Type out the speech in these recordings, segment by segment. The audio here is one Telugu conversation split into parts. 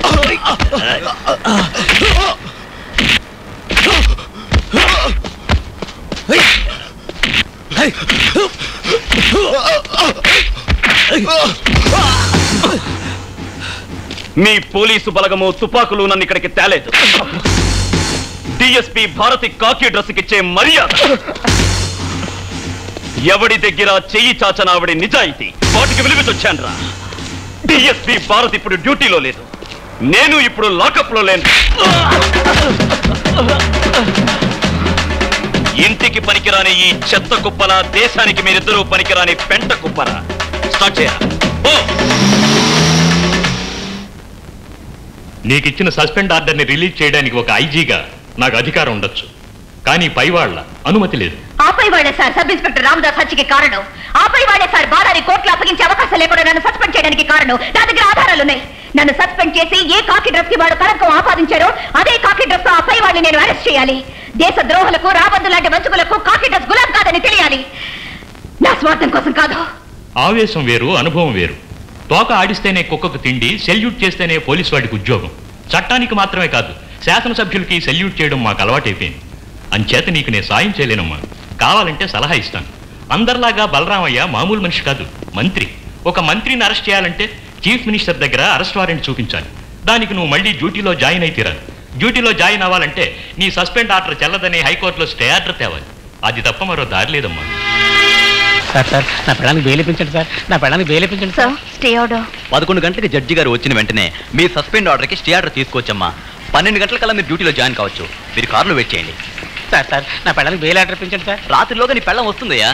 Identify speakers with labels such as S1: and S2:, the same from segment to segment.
S1: మీ పోలీసు బలగము తుపాకులు నన్ను ఇక్కడికి తేలేదు డిఎస్పి భారతి కాకి డ్రెస్కిచ్చే మర్యాద ఎవడి దగ్గర చెయ్యి చాచన ఆవిడ నిజాయితీ వాటికి విలువితొచ్చానురా డిఎస్పి భారత్ ఇప్పుడు డ్యూటీలో లేదు నేను ఇప్పుడు లాకప్ లో లేను ఇంటికి పనికిరాని ఈ చెత్త కుప్పల దేశానికి మీరిద్దరూ పనికిరాని పెంట కుప్పల స్టార్ట్ చేయరా ఓ
S2: నీకిచ్చిన సస్పెండ్ ఆర్డర్ని రిలీజ్ చేయడానికి ఒక ఐజీగా నాకు అధికారం ఉండొచ్చు కానీ పైవాళ్ల అనుమతి లేదు
S3: ఆపై వాడే సార్ సబ్ ఇన్స్పెక్టర్ రామదాస్ హత్యకి కారణం ఆపై వాడే సార్ బాలారి కోర్టులో అప్పగించే అవకాశం లేకుండా నన్ను సస్పెండ్ చేయడానికి కారణం నా దగ్గర ఆధారాలు ఉన్నాయి నన్ను సస్పెండ్ చేసి ఏ కాకి డ్రెస్ కి వాడు కలంకం ఆపాదించారో అదే కాకి డ్రెస్ తో ఆ పై వాడిని నేను అరెస్ట్ చేయాలి దేశ ద్రోహులకు రాబందు లాంటి వంచుకులకు కాకి డ్రెస్ గులాం కాదని తెలియాలి నా స్వార్థం కోసం కాదు
S2: ఆవేశం వేరు అనుభవం వేరు తోక ఆడిస్తేనే కుక్కకు తిండి సెల్యూట్ చేస్తేనే పోలీసు వాడికి ఉద్యోగం చట్టానికి మాత్రమే కాదు శాసనసభ్యులకి సెల్యూట్ చేయడం మాకు అలవాటైపోయింది అంచేత నీకు నేను సాయం చేయలేనమ్మా కావాలంటే సలహా ఇస్తాను అందరిలాగా బలరామయ్య మామూలు మనిషి కాదు మంత్రి ఒక మంత్రిని అరెస్ట్ చేయాలంటే చీఫ్ మినిస్టర్ దగ్గర అరెస్ట్ వారెంట్ చూపించాలి దానికి నువ్వు మళ్ళీ డ్యూటీలో జాయిన్ అయితే తీరాలి డ్యూటీలో జాయిన్ అవ్వాలంటే నీ సస్పెండ్ ఆర్డర్ చెల్లదని హైకోర్టులో స్టే ఆర్డర్ తేవాలి అది తప్ప మరో దారి లేదమ్మా
S4: సార్ సార్ నా పిల్లల్ని బెయిలిపించండి సార్ నా పిల్లల్ని బెయిలిపించండి సార్
S3: స్టే ఆర్డర్
S5: పదకొండు గంటలకి జడ్జి గారు వచ్చిన వెంటనే మీ సస్పెండ్ ఆర్డర్కి స్టే ఆర్డర్ తీసుకోవచ్చమ్మా పన్నెండు గంటలకల్లా మీరు డ్యూటీలో జాయిన్ కావచ్చు మీరు కారులో వెయిట్ చేయండి
S4: సార్ సార్ నా పిల్లల్ని బెయిల్ ఆర్డర్ ఇప్పించండి సార్
S5: రాత్రిలోగా నీ పెళ్ళం వస్తుందయ్యా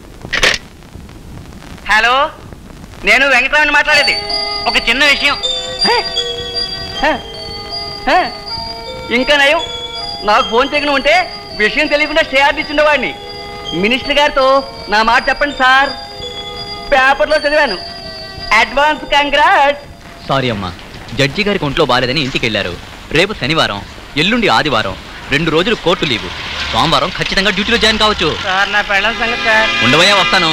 S6: హలో నేను వెంకటరామని మాట్లాడేది ఒక చిన్న విషయం హే? హే? హే? ఇంకా నయం నాకు ఫోన్ చేయకుండా ఉంటే విషయం తెలియకుండా స్టే ఆర్డర్ ఇచ్చిండేవాడిని మినిస్టర్ గారితో నా మాట చెప్పండి సార్ పేపర్లో చదివాను అడ్వాన్స్ కంగ్రాట్స్
S5: సారీ అమ్మా జడ్జి గారికి ఒంట్లో బాలేదని ఇంటికి వెళ్ళారు రేపు శనివారం ఎల్లుండి ఆదివారం రెండు రోజులు కోర్టు లీవు సోమవారం ఖచ్చితంగా డ్యూటీలో జాయిన్ కావచ్చు
S6: సార్ నా పెళ్ళం సంగతి సార్
S5: ఉండవయ్యా వస్తాను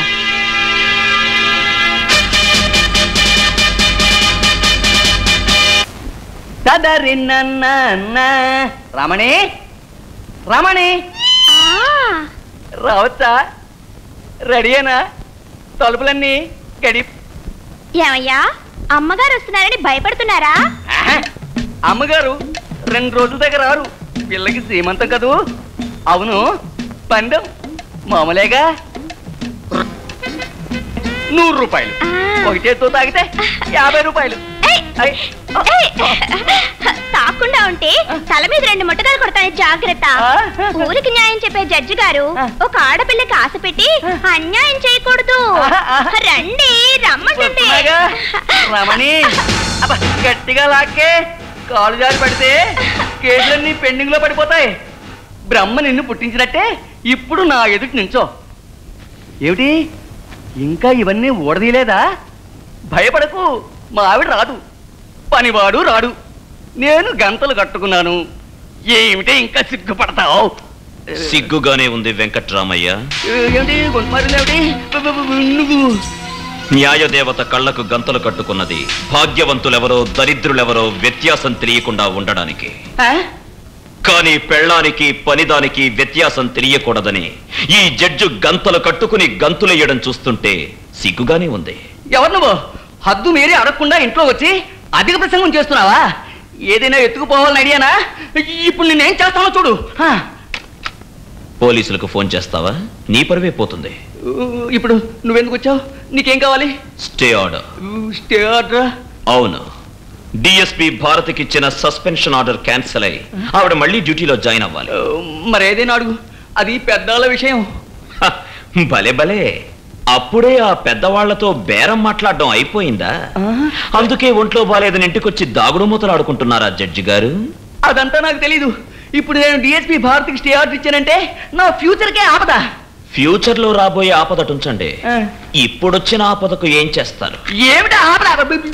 S6: తదరిన్న రమణి రమణి రావచ్చా రెడీయేనా తలుపులన్నీ గడి
S3: ఏమయ్యా అమ్మగారు వస్తున్నారని భయపడుతున్నారా
S6: ఆహా! అమ్మగారు రెండు రోజుల దగ్గర రారు పిల్లకి శ్రీమంతం కదూ అవును పందెం మామూలేగా నూరు రూపాయలు ఒకటేతో తాగితే యాభై రూపాయలు ఐ,
S3: తాకుండా ఉంటే తల మీద రెండు ముట్టకాలు కొడతాను జాగ్రత్త ఊరికి న్యాయం చెప్పే జడ్జి గారు ఒక ఆడపిల్లకి ఆశ పెట్టి అన్యాయం చేయకూడదు రండి రమ్మంటుంటే
S6: వస్తున్నాగా? రమణి అబ్బా, గట్టిగా లాక్కే కాలు జారి పడితే కేసులన్నీ పెండింగ్ లో పడిపోతాయి బ్రహ్మ నిన్ను పుట్టించినట్టే ఇప్పుడు నా ఎదుటి నించో ఏమిటి ఇంకా ఇవన్నీ ఊడదీయలేదా భయపడకు మా ఆవిడ రాదు పనివాడు రాడు నేను గంతలు కట్టుకున్నాను ఏమిటి ఇంకా సిగ్గుపడతావు
S1: సిగ్గుగానే ఉంది వెంకట్రామయ్య
S6: ఏమిటి గొంతు మారిందేమిటి? నువ్వు
S1: న్యాయదేవత కళ్ళకు గంతలు కట్టుకున్నది భాగ్యవంతులెవరో దరిద్రులెవరో వ్యత్యాసం తెలియకుండా ఉండడానికి
S6: ఆ?
S1: కానీ పెళ్ళానికి పనిదానికి వ్యత్యాసం తెలియకూడదని ఈ జడ్జు గంతలు కట్టుకుని గంతులెయ్యడం చూస్తుంటే సిగ్గుగానే ఉంది
S6: ఎవరు నువ్వు హద్దు మీరి అడగకుండా ఇంట్లో వచ్చి అధిక ప్రసంగం చేస్తున్నావా ఏదైనా ఎత్తుకుపోవాలని అడిగానా ఇప్పుడు నేనేం చేస్తానో చూడు హా.
S1: పోలీసులకు ఫోన్ చేస్తావా నీ పరువే పోతుంది
S6: ఇప్పుడు నువ్వెందుకు వచ్చావు నీకేం కావాలి
S1: స్టే ఆర్డర్
S6: స్టే ఆర్డర్
S1: అవును డిఎస్పి భారత్కి ఇచ్చిన సస్పెన్షన్ ఆర్డర్ క్యాన్సిల్ అయి ఆవిడ మళ్ళీ డ్యూటీలో జాయిన్ అవ్వాలి
S6: మరి ఏదైనా అడుగు అది పెద్దాల విషయం
S1: హ, భలే భలే అప్పుడే ఆ పెద్దవాళ్లతో బేరం మాట్లాడడం అయిపోయిందా అందుకే ఒంట్లో బాలేదని ఇంటికొచ్చి దాగుడు మూతలు ఆడుకుంటున్నారా జడ్జి గారు
S6: అదంతా నాకు తెలీదు ఇప్పుడు నేను డిఎస్పీ భారత్కి స్టే ఆర్డర్ ఇచ్చానంటే నా ఫ్యూచర్కే ఆపదా
S1: ఫ్యూచర్ లో రాబోయే ఆపదట ఉంచండి ఇప్పుడొచ్చిన ఆపదకు ఏం చేస్తారు
S6: ఏమిటా ఆపదా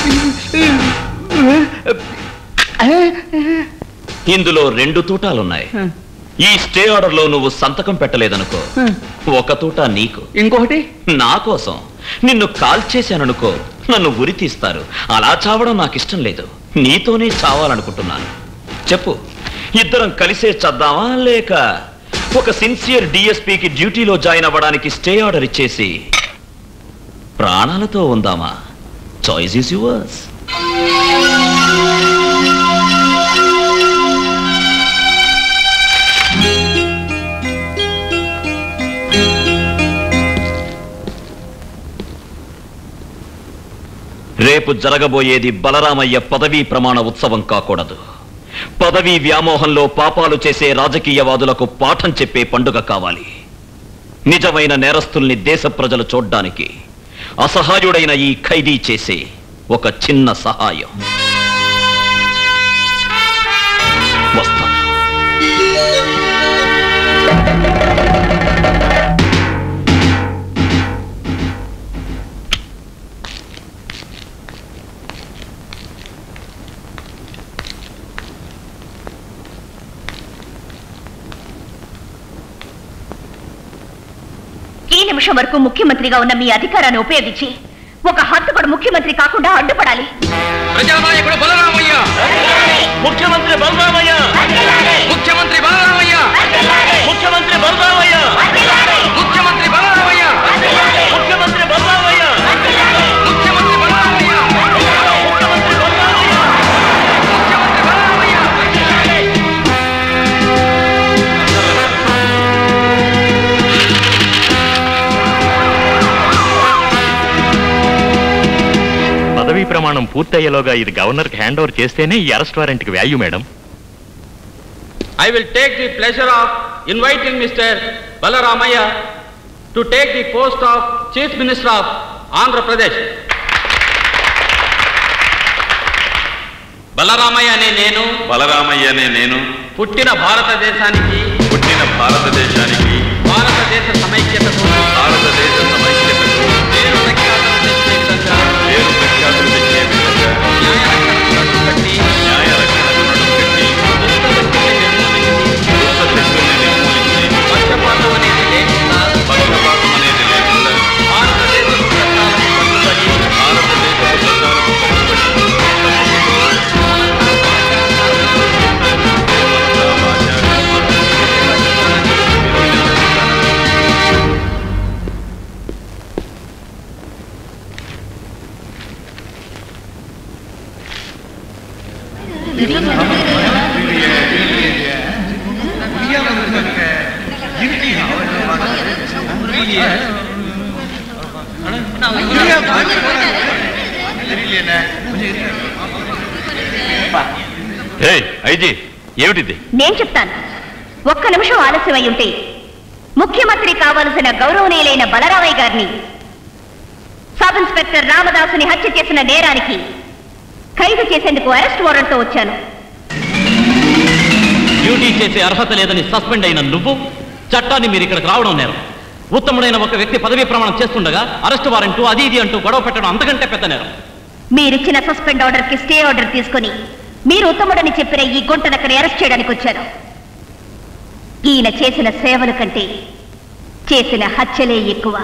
S1: ఇందులో రెండు తూటాలున్నాయి ఈ స్టే ఆర్డర్ లో నువ్వు సంతకం పెట్టలేదనుకో ఒక తూట నీకు
S6: ఇంకొకటి
S1: నా కోసం నిన్ను కాల్ చేశాననుకో నన్ను ఉరి తీస్తారు అలా చావడం నాకు ఇష్టం లేదు నీతోనే చావాలనుకుంటున్నాను చెప్పు ఇద్దరం కలిసే చద్దామా లేక ఒక సిన్సియర్ డిఎస్పీకి డ్యూటీలో జాయిన్ అవ్వడానికి స్టే ఆర్డర్ ఇచ్చేసి ప్రాణాలతో ఉందామా చాయిస్ ఈస్ యువర్స్ రేపు జరగబోయేది బలరామయ్య పదవీ ప్రమాణ ఉత్సవం కాకూడదు పదవీ వ్యామోహంలో పాపాలు చేసే రాజకీయవాదులకు పాఠం చెప్పే పండుగ కావాలి నిజమైన నేరస్తుల్ని దేశ ప్రజలు చూడ్డానికి అసహాయుడైన ఈ ఖైదీ చేసే ఒక చిన్న సహాయం వస్తాను
S3: ఈ నిమిషం వరకు ముఖ్యమంత్రిగా ఉన్న మీ అధికారాన్ని ఉపయోగించి ఒక హంతకుడు ముఖ్యమంత్రి కాకుండా అడ్డుపడాలి
S7: ప్రజానాయకుడు బలరామయ్య
S1: ముఖ్యమంత్రి బలరామయ్య
S7: ముఖ్యమంత్రి బలరామయ్య
S1: ముఖ్యమంత్రి బలరామయ్య
S7: ముఖ్యమంత్రి బలరామయ్య
S1: ముఖ్యమంత్రి బలరామయ్య
S7: ముఖ్యమంత్రి బలరామయ్య ముఖ్యమంత్రి బలరామయ్య
S2: పదవీ ప్రమాణం పూర్తయ్యేలోగా ఇది గవర్నర్కి హ్యాండ్ ఓవర్ చేస్తేనే ఈ అరెస్ట్ వారెంట్కి value madam
S7: I will take the pleasure of inviting Mr. Balaramaya to take the post of Chief Minister of Andhra Pradesh. Balaramayya అనే నేను
S8: బలరామయ్య అనే నేను
S7: పుట్టిన భారతదేశానికి
S8: పుట్టిన భారతదేశానికి
S7: భారతదేశ సమైక్యతకు
S8: భారతదేశ సమైక్యతకు
S7: పేరు ప్రఖ్యాతలు తెచ్చే విధంగా
S8: పేరు ప్రఖ్యాతులు తెచ్చే విధంగా
S7: న్యాయ రక్షణకు నడుంకట్టి
S8: న్యాయ రక్షణకు నడుంకట్టి
S7: దుష్ట శక్తుల్ని నిర్మూలించి
S8: దుష్ట శక్తుల్ని నిర్మూలించి
S7: పక్షపాతం అనేది లేకుండా
S8: పక్షపాతం అనేది లేకుండా
S7: భారతదేశపు చట్టాలకు కట్టుబడి
S8: భారతదేశ చట్టాలకు కట్టుబడి
S1: ఐజీ ఏమిటిది
S3: నేను చెప్తాను ఒక్క నిమిషం ఆలస్యం అయి ఉంటే ముఖ్యమంత్రి కావలసిన గౌరవనీయులైన బలరామయ్య గారిని సబ్ ఇన్స్పెక్టర్ రామదాసుని హత్య చేసిన నేరానికి ఖైదు చేసేందుకు అరెస్ట్ వారెంట్తో వచ్చాను
S9: డ్యూటీ చేసే అర్హత లేదని సస్పెండ్ అయిన నువ్వు చట్టాన్ని మీరు ఇక్కడికి రావడం నేరం ఉత్తముడైన ఒక వ్యక్తి పదవీ ప్రమాణం చేస్తుండగా అరెస్ట్ వారెంట్ అది ఇది అంటూ గొడవ పెట్టడం అంతకంటే పెద్ద నేరం
S3: మీరిచ్చిన సస్పెండ్ ఆర్డర్ కి స్టే ఆర్డర్ తీసుకొని మీరు ఉత్తముడని చెప్పిన ఈ గుంటనక్కని అరెస్ట్ చేయడానికి వచ్చాను ఈయన చేసిన సేవల కంటే చేసిన హత్యలే ఎక్కువ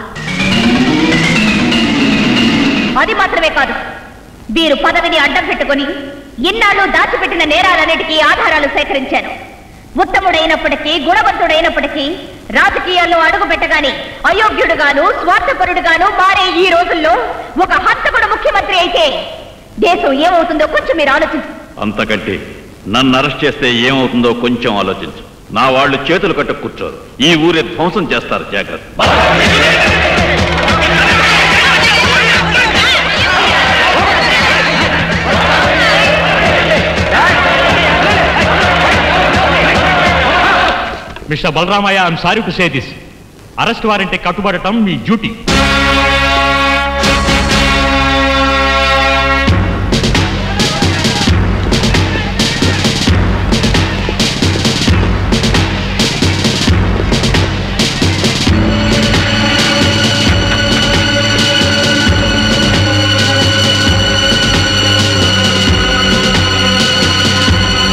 S3: అది మాత్రమే కాదు వీరు పదవిని అడ్డం పెట్టుకొని ఇన్నాళ్ళు దాచిపెట్టిన నేరాలన్నిటికీ ఆధారాలు సేకరించాను ఉత్తముడైనప్పటికీ గుణవంతుడైనప్పటికీ రాజకీయాల్లో అడుగు పెట్టగానే అయోగ్యుడుగాను స్వార్థపరుడుగాను మారే ఈ రోజుల్లో ఒక హంతకుడు ముఖ్యమంత్రి అయితే దేశం ఏమవుతుందో కొంచెం మీరు ఆలోచించు
S8: అంతకంటే నన్ను అరెస్ట్ చేస్తే ఏమవుతుందో కొంచెం ఆలోచించు నా వాళ్ళు చేతులు కట్ట కూర్చోరు ఈ ఊరే ధ్వంసం చేస్తారు జాగ్రత్త
S2: mister Balaramayya I'm sorry to say this arrest warrant కట్టుబడటం మీ డ్యూటీ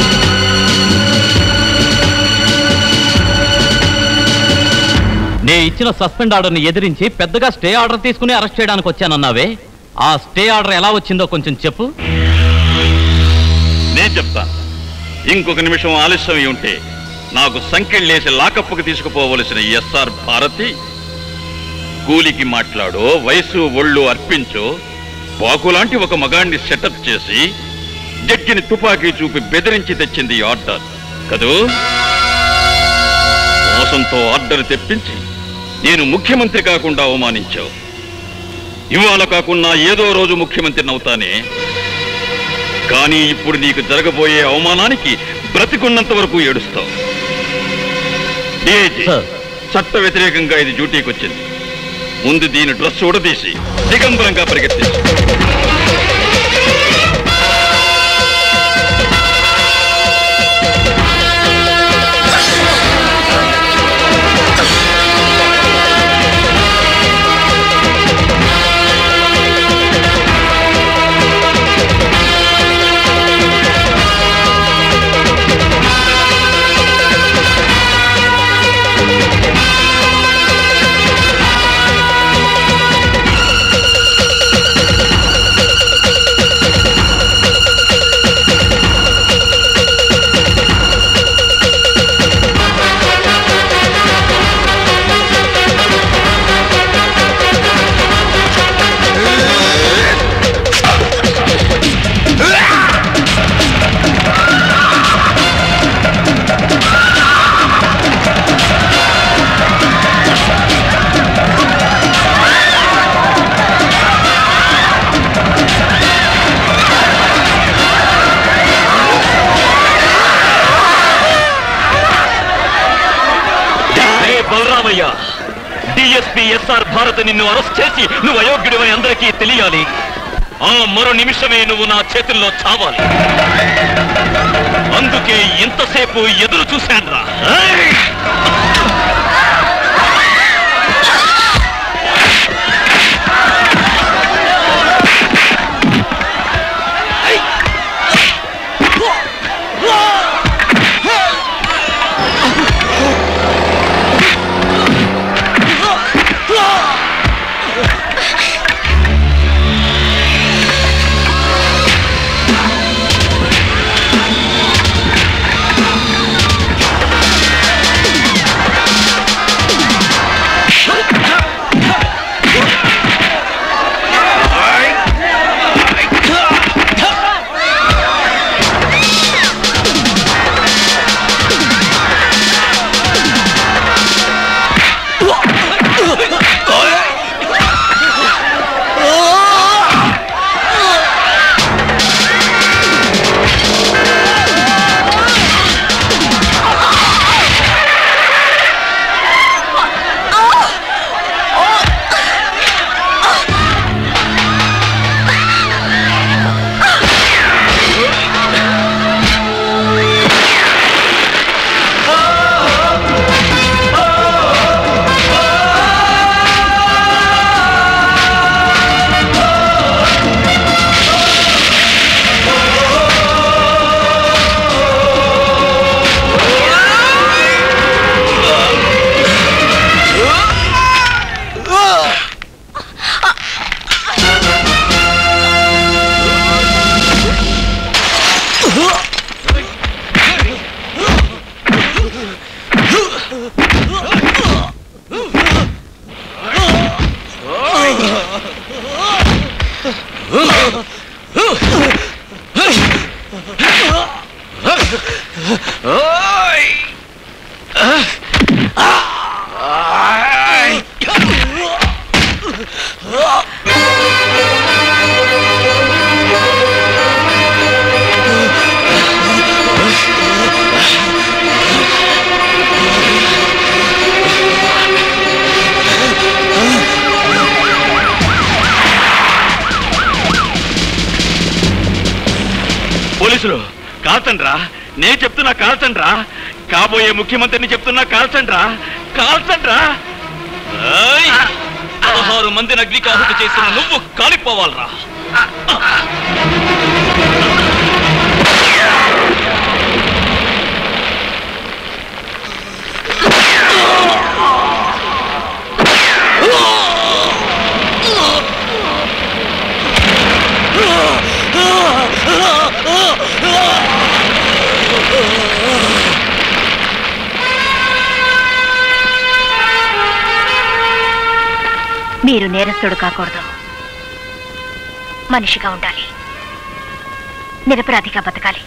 S9: నే ఇచ్చిన సస్పెండ్ ఆర్డర్ని ఎదిరించి పెద్దగా స్టే ఆర్డర్ తీసుకుని అరెస్ట్ చేయడానికి వచ్చానన్నావే ఆ స్టే ఆర్డర్ ఎలా వచ్చిందో కొంచెం చెప్పు
S8: నేను చెప్తాను ఇంకొక నిమిషం ఆలస్యం అయి ఉంటే నాకు సంకెళ్ళేసి లాకప్పుకి తీసుకుపోవలసిన ఎస్ఆర్ భారతి కూలికి మాట్లాడో వయసు ఒళ్ళు అర్పించో బాకులాంటి ఒక మగాణ్ణి సెటప్ చేసి జడ్జిని తుపాకీ చూపి బెదిరించి తెచ్చింది ఈ ఆర్డర్ కదూ మోసంతో ఆర్డర్ తెప్పించి నేను ముఖ్యమంత్రి కాకుండా అవమానించావు ఇవాళ కాకుండా ఏదో రోజు ముఖ్యమంత్రిని అవుతానే కానీ ఇప్పుడు నీకు జరగబోయే అవమానానికి బ్రతికున్నంత వరకు ఏడుస్తావు DIG, చట్ట వ్యతిరేకంగా ఇది డ్యూటీకి వచ్చింది ముందు దీని డ్రెస్ ఉడదీసి దిగంబరంగా పరిగెత్తించు
S1: hey Balaramaiah DSP SR Bharat నిన్ను అరెస్ట్ చేసి నువ్వు అయోగ్యుడివని అందరికీ తెలియాలి ఆ మరో నిమిషమే నువ్వు నా చేతుల్లో చావాలి అందుకే ఇంతసేపు ఎదురు చూశానురా ఏయ్!
S8: పోలీసులు కాల్చండ్రా నేను చెప్తున్నా కాల్చండ్రా కాబోయే ముఖ్యమంత్రిని చెప్తున్నా కాల్చండ్రా కాల్చండ్రా
S1: ఏయ్! పదహారు మందిని అగ్నికాహుతి చేసిన నువ్వు కాలిపోవాలరా
S3: మీరు నేరస్తుడు కాకూడదు మనిషిగా ఉండాలి నిరపరాధిగా బతకాలి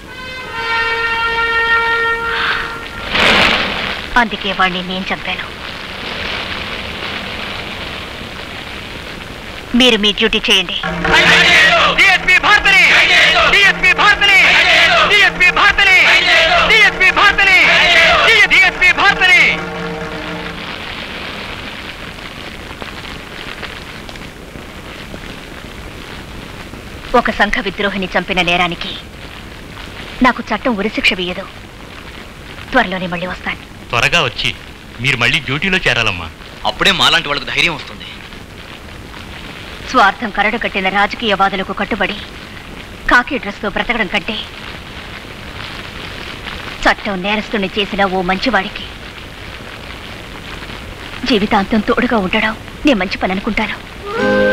S3: అందుకే వాణ్ణి నేను చంపాను మీరు మీ డ్యూటీ చేయండి
S6: డిఎస్పీ భారతని డిఎస్పీ భారతని డిఎస్పీ భారతని డిఎస్పీ భారతని డిఎస్పీ భారతని
S3: ఒక సంఘ విద్రోహిని చంపిన నేరానికి నాకు చట్టం ఉరిశిక్ష వేయదు త్వరలోనే మళ్ళీ వస్తాను
S2: త్వరగా వచ్చి మీరు మళ్ళీ డ్యూటీలో చేరాలమ్మా
S5: అప్పుడే మాలాంటి వాళ్ళకు ధైర్యం వస్తుంది
S3: స్వార్థం కరడు కట్టిన రాజకీయవాదులకు కట్టుబడి కాకి డ్రెస్తో బ్రతకడం కంటే చట్టం నేరస్తుని చేసిన ఓ మంచివాడికి జీవితాంతం తోడుగా ఉండడం నేను మంచి పని అనుకుంటాను